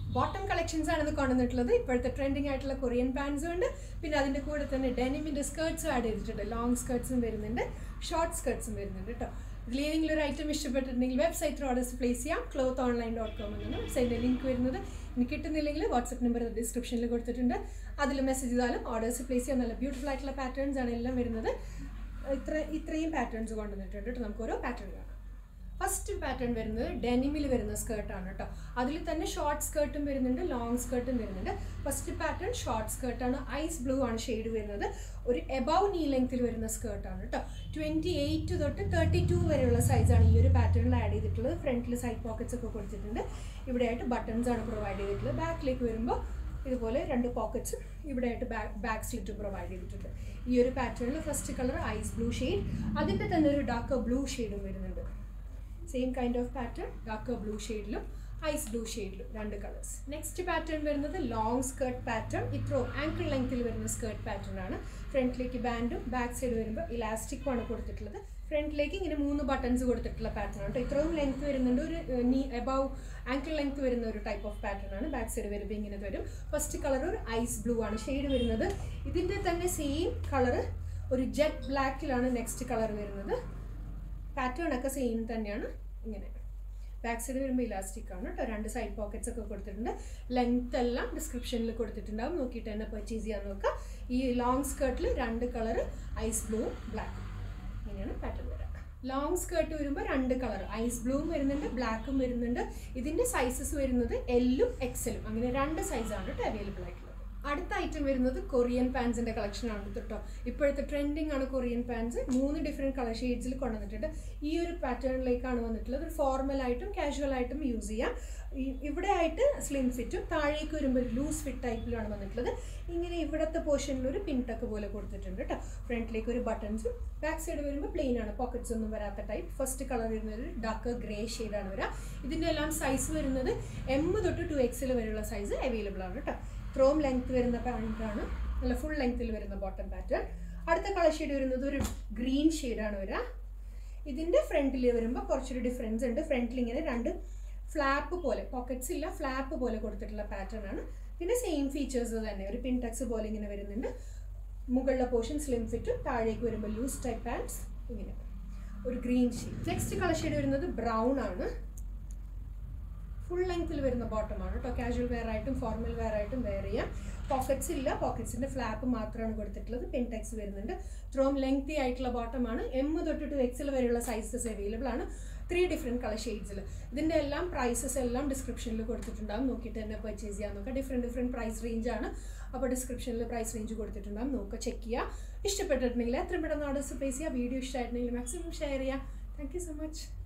bottom collections ആണ് ഇത് കൊണ്ടുവന്നിട്ടുള്ളത് ഇപ്പോഴത്തെ ട്രെൻഡിങ് ആയിട്ടുള്ള കൊറിയൻ പാൻസും ഉണ്ട് പിന്നെ അതിൻ്റെ കൂടെ തന്നെ ഡെനിമിൻ്റെ സ്കേർട്സും ആഡ് ചെയ്തിട്ടുണ്ട് ലോങ് സ്കേർട്സും വരുന്നുണ്ട് ഷോർട്ട് സ്കേർട്സും വരുന്നുണ്ട് കേട്ടോ ഇതിൽ ഏതെങ്കിലും ഒരു ഐറ്റം ഇഷ്ടപ്പെട്ടിട്ടുണ്ടെങ്കിൽ വെബ്സൈറ്റിൽ ഓർഡേഴ്സ് പ്ലേസ് ചെയ്യാം ക്ലോത്ത് ഓൺലൈൻ ഡോട്ട് കോം എന്നാണ് വെബ്സൈറ്റിൻ്റെ ലിങ്ക് വരുന്നത് ഇനി കിട്ടുന്നില്ലെങ്കിൽ വാട്സപ്പ് നമ്പർ ഡിസ്ക്രിപ്ഷനിൽ കൊടുത്തിട്ടുണ്ട് അതിൽ മെസ്സേജ് ചെയ്താലും ഓർഡേഴ്സ് പ്ലേസ് ചെയ്യാൻ നല്ല ബ്യൂട്ടിഫുൾ ആയിട്ടുള്ള പാറ്റേൺസ് ആണ് എല്ലാം വരുന്നത് ഇത്ര ഇത്രയും പാറ്റേൺസ് കൊണ്ടുവന്നിട്ടുണ്ട് കേട്ടോ നമുക്ക് ഓരോ പാറ്റേൺ കാണാം ഫസ്റ്റ് പാറ്റേൺ വരുന്നത് ഡെനിമിൽ വരുന്ന സ്കേർട്ടാണ് കേട്ടോ അതിൽ തന്നെ ഷോർട്ട് സ്കേർട്ടും വരുന്നുണ്ട് ലോങ് സ്കേർട്ടും വരുന്നുണ്ട് ഫസ്റ്റ് പാറ്റേൺ ഷോർട്ട് സ്കേർട്ടാണ് ഐസ് ബ്ലൂ ആണ് ഷെയ്ഡ് വരുന്നത് ഒരു എബവ് നീ ലെങ്ത്തിൽ വരുന്ന സ്കേർട്ടാണ് കേട്ടോ ട്വൻറ്റി എയ്റ്റ് തൊട്ട് തേർട്ടി ടു വരെയുള്ള സൈസാണ് ഈ ഒരു പാറ്റേണിൽ ആഡ് ചെയ്തിട്ടുള്ളത് ഫ്രണ്ടിൽ സൈഡ് പോക്കറ്റ്സ് ഒക്കെ കൊടുത്തിട്ടുണ്ട് ഇവിടെയായിട്ട് ബട്ടൺസ് ആണ് പ്രൊവൈഡ് ചെയ്തിട്ടുള്ളത് ബാക്കിലേക്ക് വരുമ്പോൾ ഇതുപോലെ രണ്ട് പോക്കറ്റ്സും ഇവിടെയായിട്ട് ബാക്ക് ബാക്ക് സ്ലിറ്റും പ്രൊവൈഡ് ചെയ്തിട്ടുണ്ട് ഈ ഒരു പാറ്റേണിൽ first colour ice blue shade അതിൻ്റെ തന്നെ ഒരു ഡാർക്ക് ബ്ലൂ ഷെയ്ഡും വരുന്നുണ്ട് same kind of pattern dark blue ഷെയ്ഡിലും ഐസ് ബ്ലൂ ഷെയ്ഡിലും രണ്ട് കളേഴ്സ് നെക്സ്റ്റ് പാറ്റേൺ വരുന്നത് ലോങ് സ്കേർട്ട് പാറ്റേൺ ഇത്രയും ആങ്കിൾ ലെങ്ത്തിൽ വരുന്ന സ്കേർട്ട് പാറ്റേൺ ആണ് ഫ്രണ്ടിലേക്ക് ബാൻഡും ബാക്ക് സൈഡ് വരുമ്പോൾ ഇലാസ്റ്റിക്കും ആണ് കൊടുത്തിട്ടുള്ളത് ഫ്രണ്ടിലേക്ക് ഇങ്ങനെ മൂന്ന് ബട്ടൺസ് കൊടുത്തിട്ടുള്ള പാറ്റേൺ ആണ് കേട്ടോ ഇത്രയും ലെങ്ത് വരുന്നുണ്ട് ഒരു നീ എബവ് ആങ്കിൾ ലെങ്ത് വരുന്ന ഒരു ടൈപ്പ് ഓഫ് പാറ്റേൺ ആണ് ബാക്ക് സൈഡ് വരുമ്പോൾ ഇങ്ങനെ വരും ഫസ്റ്റ് കളർ ഒരു ഐസ് ബ്ലൂ ആണ് ഷെയ്ഡ് വരുന്നത് ഇതിൻ്റെ തന്നെ സെയിം കളർ ഒരു ജെറ്റ് ബ്ലാക്കിലാണ് നെക്സ്റ്റ് കളർ വരുന്നത് പാറ്റേൺ ഒക്കെ സെയിം തന്നെയാണ് ഇങ്ങനെ ബാക്ക് സൈഡ് വരുമ്പോൾ ഇലാസ്റ്റിക് ആണ് കേട്ടോ രണ്ട് സൈഡ് പോക്കറ്റ്സ് ഒക്കെ കൊടുത്തിട്ടുണ്ട് ലെങ്ത് എല്ലാം ഡിസ്ക്രിപ്ഷനിൽ കൊടുത്തിട്ടുണ്ടാവും നോക്കിയിട്ട് തന്നെ പർച്ചേസ് ചെയ്യാൻ നോക്കുക ഈ ലോങ് സ്കേർട്ടിൽ രണ്ട് കളർ ഐസ് ബ്ലൂ ബ്ലാക്ക് ഇങ്ങനെയാണ് പാറ്റേൺ വരിക ലോങ് സ്കേർട്ട് വരുമ്പോൾ രണ്ട് കളർ ഐസ് ബ്ലൂവും വരുന്നുണ്ട് ബ്ലാക്കും വരുന്നുണ്ട് ഇതിൻ്റെ സൈസസ് വരുന്നത് എല്ലും എക്സലും അങ്ങനെ രണ്ട് സൈസാണ് കേട്ടോ അവൈലബിൾ ആയിട്ടുള്ളത് അടുത്ത ഐറ്റം വരുന്നത് കൊറിയൻ പാൻസിന്റെ കളക്ഷൻ ആണ് കേട്ടോ ഇപ്പോഴത്തെ ട്രെൻഡിങ് ആണ് കൊറിയൻ പാൻസ് മൂന്ന് ഡിഫറെൻറ്റ് കളർ ഷെയ്ഡ്സിൽ കൊണ്ടുവന്നിട്ടുണ്ട് ഈ ഒരു പാറ്റേണിലേക്കാണ് വന്നിട്ടുള്ളത് ഒരു ഫോർമൽ ആയിട്ടും കാഷ്വൽ ആയിട്ടും യൂസ് ചെയ്യാം ഈ- ഇവിടെ ആയിട്ട് സ്ലിം ഫിറ്റും താഴേക്ക് വരുമ്പോൾ ഒരു ലൂസ് ഫിറ്റ് ടൈപ്പിലാണ് വന്നിട്ടുള്ളത് ഇങ്ങനെ ഇവിടത്തെ പോർഷനിൽ ഒരു പിൻടക്ക് പോലെ കൊടുത്തിട്ടുണ്ട് കേട്ടോ ഫ്രണ്ടിലേക്ക് ഒരു ബട്ടൺസും ബാക്ക് സൈഡ് വരുമ്പോൾ പ്ലെയിൻ ആണ് പോക്കറ്റ്സ് ഒന്നും വരാത്ത ടൈപ്പ് ഫസ്റ്റ് കളർ വരുന്നത് ഒരു ഡാർക്ക് ഗ്രേ ഷെയ്ഡാണ് വരിക ഇതിൻ്റെ എല്ലാം സൈസ് വരുന്നത് എം തൊട്ട് ടു എക്സിൽ വരെയുള്ള സൈസ് അവൈലബിൾ ആണ് കേട്ടോ ത്രോം ലെങ്ത് വരുന്ന പാൻറ്റാണ് നല്ല ഫുൾ ലെങ്ത്തിൽ വരുന്ന ബോട്ടം പാറ്റേൺ അടുത്ത കളർ ഷെയ്ഡ് വരുന്നത് ഒരു ഗ്രീൻ ഷെയ്ഡാണ് വരിക ഇതിൻ്റെ ഫ്രണ്ടിൽ വരുമ്പോൾ കുറച്ചൊരു ഡിഫറൻസ് ഉണ്ട് ഫ്രണ്ടിൽ ഇങ്ങനെ രണ്ട് ഫ്ലാപ്പ് പോലെ പോക്കറ്റ്സ് ഇല്ല ഫ്ലാപ്പ് പോലെ കൊടുത്തിട്ടുള്ള പാറ്റേൺ ആണ് പിന്നെ സെയിം ഫീച്ചേഴ്സ് തന്നെ ഒരു പിൻടക്സ് പോലെ ഇങ്ങനെ വരുന്നുണ്ട് മുകളിലെ പോർഷൻ സ്ലിം ഫിറ്റും താഴേക്ക് വരുമ്പോൾ ലൂസ് ടൈപ്പ് പാൻസ് ഇങ്ങനെ ഒരു green shade next colour shade വരുന്നത് ബ്രൗൺ ആണ് ഫുൾ ലെങ്ത്തിൽ വരുന്ന ബോട്ടമാണ് കേട്ടോ കാഷ്വൽ വെയർ ആയിട്ടും ഫോർമൽ വെയർ ആയിട്ടും വെയർ ചെയ്യാം പോക്കറ്റ്സ് ഇല്ല പോക്കറ്റ്സിൻ്റെ ഫ്ലാപ്പ് മാത്രമാണ് കൊടുത്തിട്ടുള്ളത് പെൻടെക്സ് വരുന്നുണ്ട് ത്രോം ലെങ്തി ആയിട്ടുള്ള ബോട്ടമാണ് എം തൊട്ട് ടു എക്സിൽ വരെയുള്ള സൈസസ് അവൈലബിൾ ആണ് ത്രീ ഡിഫറെൻറ്റ് കളർ ഷെയ്ഡ്സിൽ ഇതിൻ്റെ എല്ലാം പ്രൈസസ് എല്ലാം ഡിസ്ക്രിപ്ഷനിൽ കൊടുത്തിട്ടുണ്ടാകും നോക്കിയിട്ട് തന്നെ പർച്ചേസ് ചെയ്യാൻ നോക്കുക ഡിഫറെൻറ്റ് ഡിഫറെൻറ്റ് പ്രൈസ് റേഞ്ച് ആണ് അപ്പോൾ ഡിസ്ക്രിപ്ഷനിൽ പ്രൈസ് റേഞ്ച് കൊടുത്തിട്ടുണ്ടാകും നോക്കുക ചെക്ക് ചെയ്യുക ഇഷ്ടപ്പെട്ടിട്ടുണ്ടെങ്കിൽ എത്രയും പെട്ടെന്ന് ഓർഡേഴ്സ് പ്ലേസ് ചെയ്യുക വീഡിയോ ഇഷ്ടമായിട്ടുണ്ടെങ്കിൽ മാക്സിമം ഷെയർ ചെയ്യുക താങ്ക് യു സോ മച്ച്